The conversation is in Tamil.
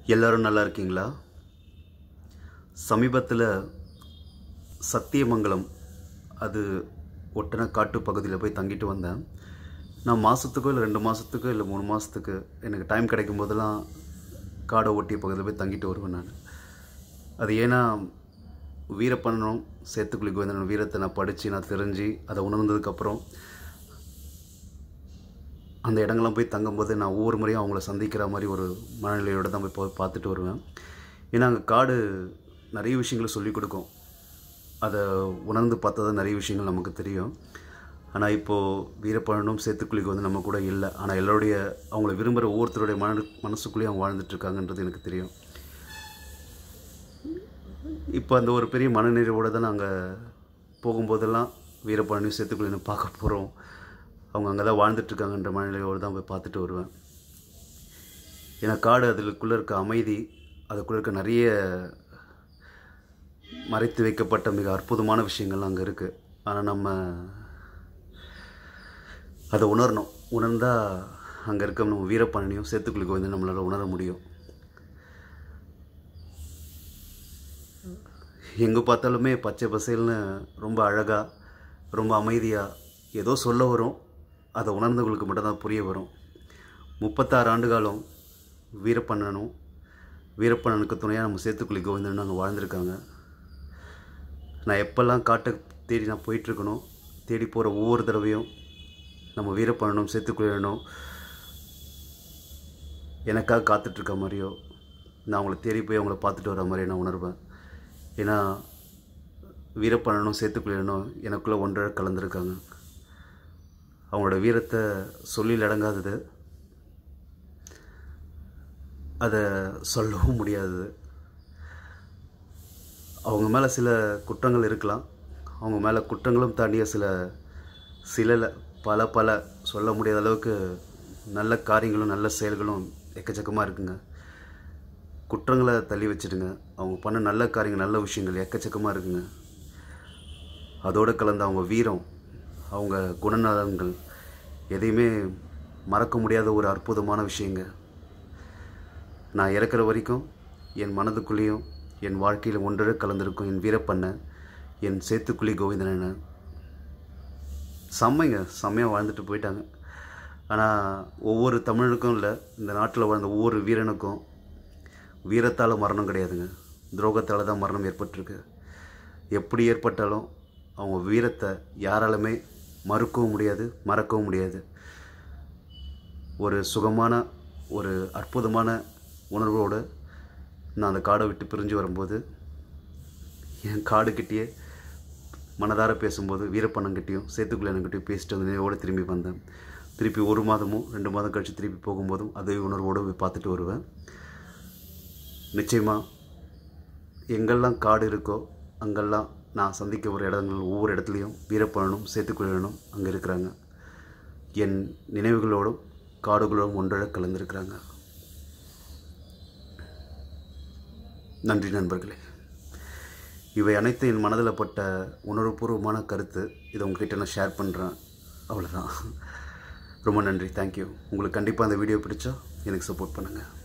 எல்லாரும் நல்லா இருக்கீங்களா சமீபத்தில் சத்தியமங்கலம் அது ஒட்டன காட்டு பகுதியில் போய் தங்கிட்டு வந்தேன் நான் மாதத்துக்கோ இல்லை ரெண்டு மாதத்துக்கோ இல்லை மூணு மாதத்துக்கு எனக்கு டைம் கிடைக்கும் போதெல்லாம் காடை ஒட்டிய பகுதியில் போய் தங்கிட்டு வருவேன் நான் அது ஏன்னா வீரப்பண்ணனும் சேத்துக்குழி கோவிந்தனும் வீரத்தை நான் படித்து நான் தெரிஞ்சு அதை உணர்ந்ததுக்கப்புறம் அந்த இடங்கள்லாம் போய் தங்கும்போது நான் ஒவ்வொரு முறையும் அவங்கள சந்திக்கிற மாதிரி ஒரு மனநிலையோடு தான் போய் பா- பார்த்துட்டு வருவேன் ஏன்னா அங்கே காடு நிறைய விஷயங்களை சொல்லிக் கொடுக்கும் அதை உணர்ந்து பார்த்தா தான் நிறைய விஷயங்கள் நமக்கு தெரியும் ஆனால் இப்போது வீரப்பழனும் சேத்துக்குழிக்கு வந்து நம்ம கூட இல்லை ஆனால் எல்லோருடைய அவங்கள விரும்புகிற ஒவ்வொருத்தருடைய மன மனசுக்குள்ளேயும் அவங்க வாழ்ந்துட்டு இருக்காங்கன்றது எனக்கு தெரியும் இப்போ அந்த ஒரு பெரிய மனநிறைவோடு தான் நாங்கள் போகும்போதெல்லாம் வீரப்பழனியும் சேத்துக்குழியும் பார்க்க போகிறோம் அவங்க அங்கே தான் வாழ்ந்துட்டுருக்காங்கன்ற மனநிலையோடு தான் போய் பார்த்துட்டு வருவேன் ஏன்னா காடு அதுக்குள்ளே இருக்க அமைதி அதுக்குள்ளே இருக்க நிறைய மறைத்து வைக்கப்பட்ட மிக அற்புதமான விஷயங்கள் அங்கே இருக்குது ஆனால் நம்ம அதை உணரணும் உணர்ந்தால் அங்கே இருக்க நம்ம வீரப்பழனியும் சேத்துக்குழிக்கு வந்து நம்மளால் உணர முடியும் எங்கே பார்த்தாலுமே பச்சை பசேல்னு ரொம்ப அழகாக ரொம்ப அமைதியாக ஏதோ சொல்ல வரும் அதை உணர்ந்தவங்களுக்கு மட்டும்தான் புரிய வரும் முப்பத்தாறு ஆண்டு காலம் வீரப்பண்ணனும் வீரப்பண்ணனுக்கு துணையாக நம்ம சேத்துக்குழி கோவிந்தனும் அங்கே வாழ்ந்திருக்காங்க நான் எப்போல்லாம் காட்டை தேடி நான் போயிட்டுருக்கணும் தேடி போகிற ஒவ்வொரு தடவையும் நம்ம வீரப்பண்ணனும் சேத்துக்குழியனும் எனக்காக காத்துட்ருக்க மாதிரியோ நான் அவங்கள தேடி போய் அவங்கள பார்த்துட்டு வர மாதிரியோ நான் உணர்வேன் ஏன்னா வீரப்பண்ணனும் சேத்துக்குழியனும் எனக்குள்ளே ஒன்றரை கலந்துருக்காங்க அவங்களோட வீரத்தை சொல்லில் அடங்காதது அதை சொல்லவும் முடியாதது அவங்க மேலே சில குற்றங்கள் இருக்கலாம் அவங்க மேலே குற்றங்களும் தாண்டிய சில சில இல்ல, பல பல சொல்ல முடியாத அளவுக்கு நல்ல காரியங்களும் நல்ல செயல்களும் எக்கச்சக்கமாக இருக்குங்க குற்றங்களை தள்ளி வச்சுடுங்க அவங்க பண்ண நல்ல காரியங்கள் நல்ல விஷயங்கள் எக்கச்சக்கமாக இருக்குங்க அதோடு கலந்த அவங்க வீரம் அவங்க குணநலன்கள் எதையுமே மறக்க முடியாத ஒரு அற்புதமான விஷயங்க நான் இறக்குற வரைக்கும் என் மனதுக்குள்ளேயும் என் வாழ்க்கையில் ஒன்றரை கலந்திருக்கும் என் வீரப்பண்ண என் சேத்துக்குழி கோவிந்தன செம்மைங்க செம்மையாக வாழ்ந்துட்டு போயிட்டாங்க ஆனால் ஒவ்வொரு தமிழனுக்கும் இல்லை இந்த நாட்டில் வாழ்ந்த ஒவ்வொரு வீரனுக்கும் வீரத்தால் மரணம் கிடையாதுங்க துரோகத்தால் தான் மரணம் ஏற்பட்டிருக்கு எப்படி ஏற்பட்டாலும் அவங்க வீரத்தை யாராலுமே மறுக்கவும் முடியாது மறக்கவும் முடியாது ஒரு சுகமான ஒரு அற்புதமான உணர்வோடு நான் அந்த காடை விட்டு பிரிஞ்சு வரும்போது என் காடுக்கிட்டேயே மனதார பேசும்போது வீரப்பண்ணங்கிட்டையும் சேத்துக்குள்ளனங்கிட்டையும் பேசிட்டு வந்து நினைவோடு திரும்பி வந்தேன் திருப்பி ஒரு மாதமும் ரெண்டு மாதம் கழித்து திருப்பி போகும்போதும் அதே உணர்வோடு போய் பார்த்துட்டு வருவேன் நிச்சயமாக எங்கெல்லாம் காடு இருக்கோ அங்கெல்லாம் நான் சந்திக்க ஒரு இடங்கள் ஒவ்வொரு இடத்துலையும் வீரப்பழனும் சேத்துக்குழனும் அங்கே இருக்கிறாங்க என் நினைவுகளோடும் காடுகளோடும் ஒன்றரை கலந்துருக்கிறாங்க நன்றி நண்பர்களே இவை அனைத்தும் என் மனதில் பட்ட உணர்வுபூர்வமான கருத்து இதை உங்ககிட்ட நான் ஷேர் பண்ணுறேன் அவ்வளோதான் ரொம்ப நன்றி தேங்க்யூ உங்களுக்கு கண்டிப்பாக அந்த வீடியோ பிடிச்சா எனக்கு சப்போர்ட் பண்ணுங்கள்